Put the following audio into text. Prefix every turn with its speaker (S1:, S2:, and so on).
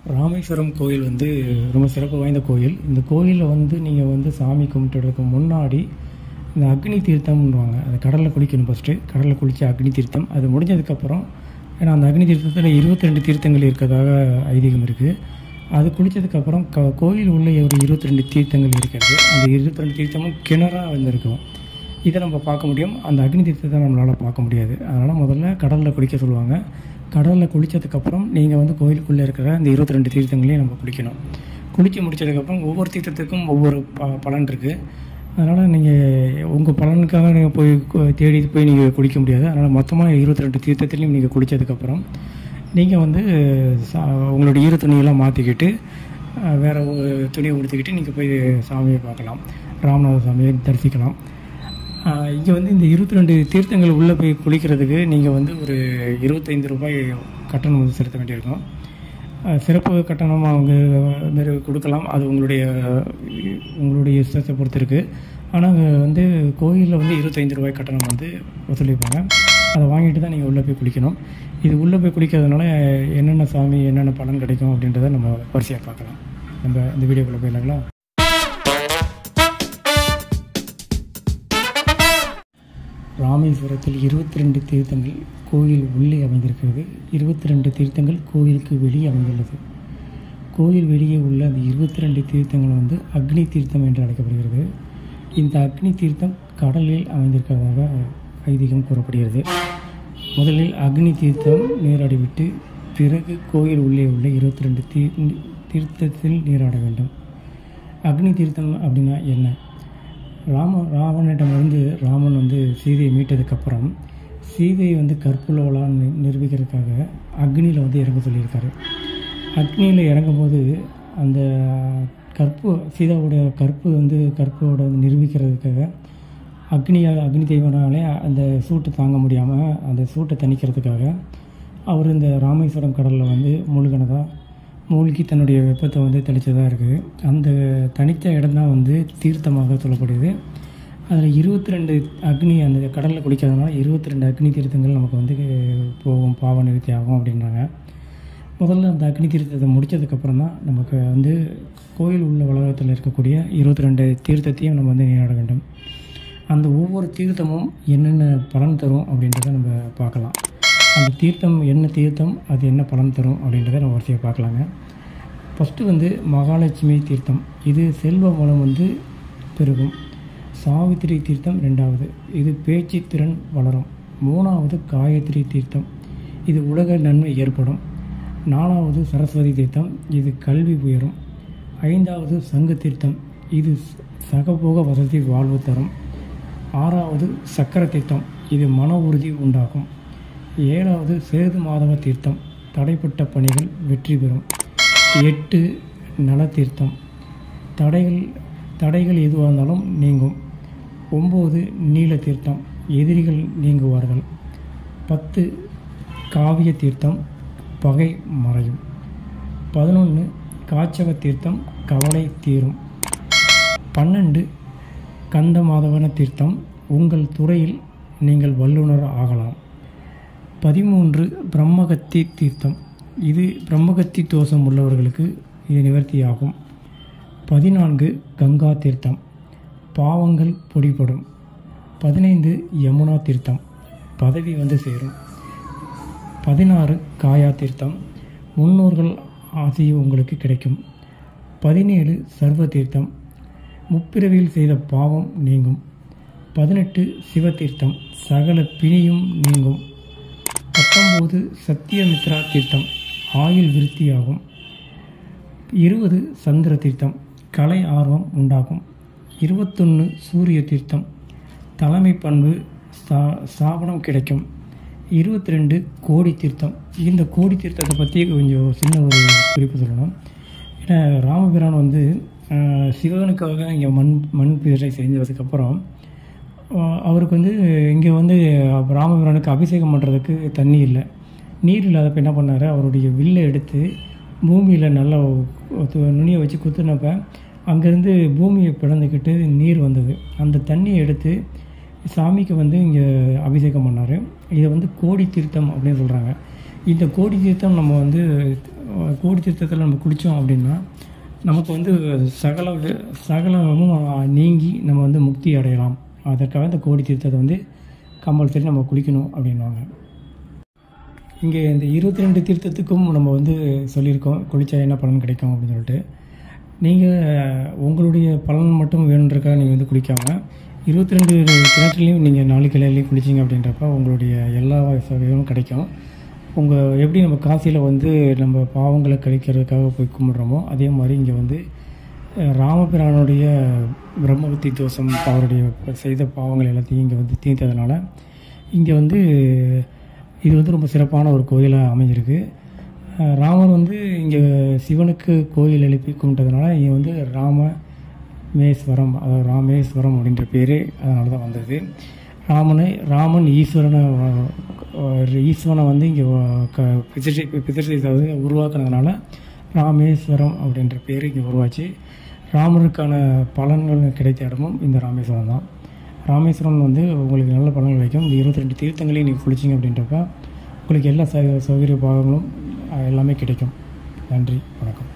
S1: ராமேஸ்வரம் கோயில் வந்து ரொம்ப சிறப்பு வாய்ந்த கோயில் இந்த கோயிலில் வந்து நீங்கள் வந்து சாமி கும்பிட்டுறதுக்கு முன்னாடி இந்த அக்னி தீர்த்தம்ன்றாங்க அது கடலில் குளிக்கணும் ஃபஸ்ட்டு கடலில் குளித்த அக்னி தீர்த்தம் அது முடிஞ்சதுக்கப்புறம் ஏன்னா அந்த அக்னி தீர்த்தத்தில் இருபத்தி ரெண்டு தீர்த்தங்கள் இருக்கிறதாக ஐதீகம் இருக்குது அது குளித்ததுக்கப்புறம் க கோயில் உள்ள ஒரு இருபத்தி ரெண்டு தீர்த்தங்கள் இருக்கிறது அந்த இருபத்தி ரெண்டு தீர்த்தமும் கிணறாக வந்திருக்கும் இதை நம்ம பார்க்க முடியும் அந்த அக்னி தீர்த்தத்தை நம்மளால் பார்க்க முடியாது அதனால் முதல்ல கடலில் குளிக்க சொல்லுவாங்க கடலில் குளித்ததுக்கப்புறம் நீங்கள் வந்து கோயிலுக்குள்ளே இருக்கிற அந்த இருபத்தி ரெண்டு தீர்த்தங்களையும் நம்ம குளிக்கணும் குளித்து முடிச்சதுக்கப்புறம் ஒவ்வொரு தீர்த்தத்துக்கும் ஒவ்வொரு ப பலன் இருக்குது அதனால் நீங்கள் உங்கள் பலனுக்காக நீங்கள் போய் கு- தேடி போய் நீங்கள் குளிக்க முடியாது அதனால் மொத்தமாக இருபத்தி ரெண்டு தீர்த்தத்துலேயும் நீங்கள் குளித்ததுக்கப்புறம் நீங்கள் வந்து சா உங்களுடைய ஈர துணியெல்லாம் மாற்றிக்கிட்டு வேறு ஒரு துணியை உடுத்திக்கிட்டு நீங்கள் போய் சாமியை பார்க்கலாம் ராமநாத சாமியை தரிசிக்கலாம் இங்கே வந்து இந்த இருபத்தி ரெண்டு தீர்த்தங்கள் உள்ளே போய் குளிக்கிறதுக்கு நீங்கள் வந்து ஒரு இருபத்தைந்து ரூபாய் கட்டணம் வந்து செலுத்த வேண்டியிருக்கும் அஹ் சிறப்பு கட்டணம் அவங்க மாரி கொடுக்கலாம் அது உங்களுடைய உங்களுடைய இஷ்டத்தை பொறுத்து இருக்குது ஆனால் அங்கே வந்து கோயிலில் வந்து இருபத்தைந்து ரூபாய் கட்டணம் வந்து வசூலிப்பாங்க அதை வாங்கிட்டு தான் நீங்கள் உள்ளே போய் குளிக்கணும் இது உள்ளே போய் குளிக்கிறதுனால என்னென்ன சாமி என்னென்ன பலன் கிடைக்கும் அப்படின்றத நம்ம வரிசையாக பார்க்கலாம் நம்ம இந்த வீடியோக்குள்ளே போயிடலாங்களா ராமேஸ்வரத்தில் இருபத்தி ரெண்டு தீர்த்தங்கள் கோயில் உள்ளே அமைந்திருக்கிறது இருபத்தி ரெண்டு தீர்த்தங்கள் கோயிலுக்கு வெளியே அமைந்துள்ளது கோயில் வெளியே உள்ள அந்த இருபத்தி ரெண்டு தீர்த்தங்கள் வந்து அக்னி தீர்த்தம் என்று அழைக்கப்படுகிறது இந்த அக்னி தீர்த்தம் கடலில் அமைந்திருக்கிறதாக ஐதீகம் கூறப்படுகிறது முதலில் அக்னி தீர்த்தம் நீராடிவிட்டு பிறகு கோயில் உள்ளே உள்ள இருபத்தி ரெண்டு தீ தீர்த்தத்தில் நீராட வேண்டும் அக்னி தீர்த்தம் அப்படின்னா என்ன ராம ராவணிடமிருந்து ராமன் வந்து சீதையை மீட்டதுக்கப்புறம் சீதையை வந்து கற்புள்ளவளாக நி நிரூபிக்கிறதுக்காக அக்னியில் வந்து இறங்க சொல்லியிருக்காரு அக்னியில் இறங்கும்போது அந்த கற்பு சீதாவுடைய கற்பு வந்து கற்போட வந்து நிரூபிக்கிறதுக்காக அக்னியாக அக்னி தெய்வனாலே அந்த சூட்டை தாங்க முடியாமல் அந்த சூட்டை தணிக்கிறதுக்காக அவர் இந்த ராமேஸ்வரம் கடலில் வந்து மூழ்கினதா மூழ்கி தன்னுடைய வெப்பத்தை வந்து தெளித்ததாக இருக்குது அந்த தனித்த இடம் தான் வந்து தீர்த்தமாக சொல்லப்படுது அதில் இருபத்தி ரெண்டு அக்னி அந்த கடலில் குளிக்கிறதுனால இருபத்தி ரெண்டு அக்னி தீர்த்தங்கள் நமக்கு வந்து போகும் பாவ நிவர்த்தி ஆகும் அப்படின்றாங்க முதல்ல அந்த அக்னி தீர்த்தத்தை முடித்ததுக்கப்புறம் தான் நமக்கு வந்து கோயில் உள்ள உலகத்தில் இருக்கக்கூடிய இருபத்தி ரெண்டு தீர்த்தத்தையும் நம்ம வந்து நீராட வேண்டும் அந்த ஒவ்வொரு தீர்த்தமும் என்னென்ன பலன் தரும் அப்படின்றத நம்ம பார்க்கலாம் அந்த தீர்த்தம் என்ன தீர்த்தம் அது என்ன பலன் தரும் அப்படின்றத நம்ம வரிசையாக பார்க்கலாங்க ஃபஸ்ட்டு வந்து மகாலட்சுமி தீர்த்தம் இது செல்வ வளம் வந்து பெருகும் சாவித்திரி தீர்த்தம் ரெண்டாவது இது பேச்சு திறன் வளரும் மூணாவது காயத்ரி தீர்த்தம் இது உலக நன்மை ஏற்படும் நாலாவது சரஸ்வதி தீர்த்தம் இது கல்வி உயரும் ஐந்தாவது சங்க தீர்த்தம் இது ச- சகபோக வசதி வாழ்வு தரும் ஆறாவது சக்கர தீர்த்தம் இது மன உறுதி உண்டாகும் ஏழாவது சேது மாதவ தீர்த்தம் தடைப்பட்ட பணிகள் வெற்றி பெறும் எட்டு நல தீர்த்தம் தடைகள் தடைகள் எதுவாக இருந்தாலும் நீங்கும் ஒம்பது நீல தீர்த்தம் எதிரிகள் நீங்குவார்கள் பத்து காவிய தீர்த்தம் பகை மறையும் பதினொன்று காய்ச்சக தீர்த்தம் கவலை தீரும் பன்னெண்டு கந்த மாதவன தீர்த்தம் உங்கள் துறையில் நீங்கள் வல்லுனர் ஆகலாம் பதிமூன்று பிரம்மகத்தி தீர்த்தம் இது பிரம்மகத்தி தோஷம் உள்ளவர்களுக்கு இது நிவர்த்தியாகும் பதினான்கு கங்கா தீர்த்தம் பாவங்கள் பொடிபடும் பதினைந்து யமுனா தீர்த்தம் பதவி வந்து சேரும் பதினாறு காயா தீர்த்தம் முன்னோர்கள் ஆசி உங்களுக்கு கிடைக்கும் பதினேழு சர்வ தீர்த்தம் முப்பிறவியில் செய்த பாவம் நீங்கும் பதினெட்டு சிவதீர்த்தம் சகல பிணியும் நீங்கும் பத்தொம்போது சத்தியமித்ரா தீர்த்தம் ஆயுள் விருத்தியாகும் இருபது சந்திர தீர்த்தம் கலை ஆர்வம் உண்டாகும் இருபத்தொன்று சூரிய தீர்த்தம் தலைமை பண்பு சா சாபனம் கிடைக்கும் இருபத்தி ரெண்டு கோடி தீர்த்தம் இந்த கோடி தீர்த்தத்தை பற்றி கொஞ்சம் சின்ன ஒரு குறிப்பு சொல்லணும் ஏன்னா ராமபிரான் வந்து ஆஹ், சிவனுக்காக இங்கே மண் மண் பிறை செஞ்சதுக்கப்புறம் ஆஹ், அவருக்கு வந்து இங்கே வந்து ராமபிரானுக்கு அபிஷேகம் பண்ணுறதுக்கு தண்ணி இல்லை நீர் இல்லாதப்ப என்ன பண்ணார் அவருடைய வில்லை எடுத்து பூமியில் நல்லா து- நுனியை வச்சு குத்துனப்ப அங்கேருந்து பூமியை பிளந்துக்கிட்டு நீர் வந்தது அந்த தண்ணியை எடுத்து சாமிக்கு வந்து இங்கே அபிஷேகம் பண்ணார் இதை வந்து கோடி தீர்த்தம் அப்படின்னு சொல்கிறாங்க இந்த கோடி தீர்த்தம் நம்ம வந்து அஹ், கோடி தீர்த்தத்தில் நம்ம குளித்தோம் அப்படின்னா நமக்கு வந்து சகல வி- சகலமும் நீங்கி நம்ம வந்து முக்தி அடையலாம் அதற்காக இந்த கோடி தீர்த்தத்தை வந்து கம்பல்சரி நம்ம குளிக்கணும் அப்படின்வாங்க இங்கே இந்த இருபத்தி ரெண்டு தீர்த்தத்துக்கும் நம்ம வந்து சொல்லியிருக்கோம் குளிச்சா என்ன பலன் கிடைக்கும் அப்படின்னு சொல்லிட்டு நீங்கள் உங்களுடைய பலன் மட்டும் வேணுன்றக்காக நீங்கள் வந்து குளிக்காமல் இருபத்தி ரெண்டு கிணற்றுலையும் நீங்கள் நாலு கிளையிலையும் குளிச்சிங்க அப்படின்றப்ப உங்களுடைய எல்லா வசதிகளும் கிடைக்கும் உங்கள் எப்படி நம்ம காசியில் வந்து நம்ம பாவங்களை கழிக்கிறதுக்காக போய் கும்பிட்றோமோ அதே மாதிரி இங்கே வந்து அஹ், ராமபிரானுடைய பிரம்மபுத்தி தோஷம் அவருடைய செய்த பாவங்கள் எல்லாத்தையும் இங்கே வந்து தீர்த்ததுனால இங்கே வந்து இது வந்து ரொம்ப சிறப்பான ஒரு கோயிலாக அமைஞ்சிருக்கு அஹ் ராமர் வந்து இங்கே சிவனுக்கு கோயில் எழுப்பி கும்பிட்டதுனால இங்கே வந்து ராமேஸ்வரம் அதாவது ராமேஸ்வரம் அப்படின்ற பேர் அதனால தான் வந்தது ராமனை ராமன் ஈஸ்வரனை வ- வ- ஈஸ்வரனை வந்து இங்கே பிதிர்ச்சி பிதிர்ச்சி அதாவது உருவாக்குனதுனால ராமேஸ்வரம் அப்படின்ற பேர் இங்கே உருவாச்சு ராமருக்கான பலன்கள் கிடைத்த இடமும் இந்த ராமேஸ்வரம் தான் ராமேஸ்வரம் வந்து உங்களுக்கு நல்ல பலன்கள் வைக்கும் இந்த இருபத்தி ரெண்டு தீர்த்தங்களையும் நீங்கள் குளிச்சிங்க அப்படின்றப்ப உங்களுக்கு எல்லா ச சௌகரிய பாகங்களும் அஹ், எல்லாமே கிடைக்கும் நன்றி வணக்கம்